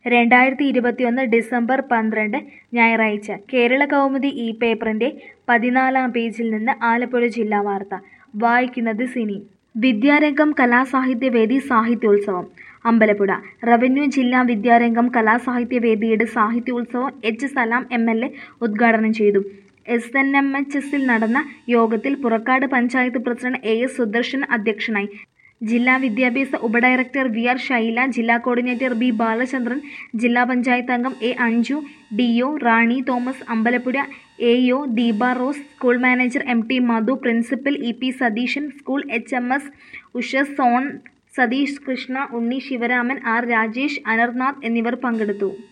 രണ്ടായിരത്തി ഇരുപത്തിയൊന്ന് ഡിസംബർ പന്ത്രണ്ട് ഞായറാഴ്ച കേരള കൗമുദി ഈ പേപ്പറിന്റെ പതിനാലാം പേജിൽ നിന്ന് ആലപ്പുഴ ജില്ലാ വാർത്ത വായിക്കുന്നത് സിനി വിദ്യാരംഗം കലാസാഹിത്യവേദി സാഹിത്യോത്സവം അമ്പലപ്പുഴ റവന്യൂ ജില്ലാ വിദ്യാരംഗം കലാസാഹിത്യവേദിയുടെ സാഹിത്യോത്സവം H Salam M L A ഉദ്ഘാടനം ചെയ്തു എസ് എൻ എം എച്ച് എസിൽ നടന്ന യോഗത്തിൽ Purakkad panchayat president A S Sudarshan അധ്യക്ഷനായി ജില്ലാ വിദ്യാഭ്യാസ ഉപഡയറക്ടർ വി ആർ ശൈല ജില്ലാ കോർഡിനേറ്റർ ബി ബാലചന്ദ്രൻ ജില്ലാ പഞ്ചായത്ത് അംഗം A Anju D O Rani Thomas Ambalappuzha A O Deepa Rose school manager M T Madhu principal E P Satheesan school H M S Ushas സോൺ സതീഷ് കൃഷ്ണ ഉണ്ണി ശിവരാമൻ ആർ രാജേഷ് അനർനാഥ് എന്നിവർ പങ്കെടുത്തു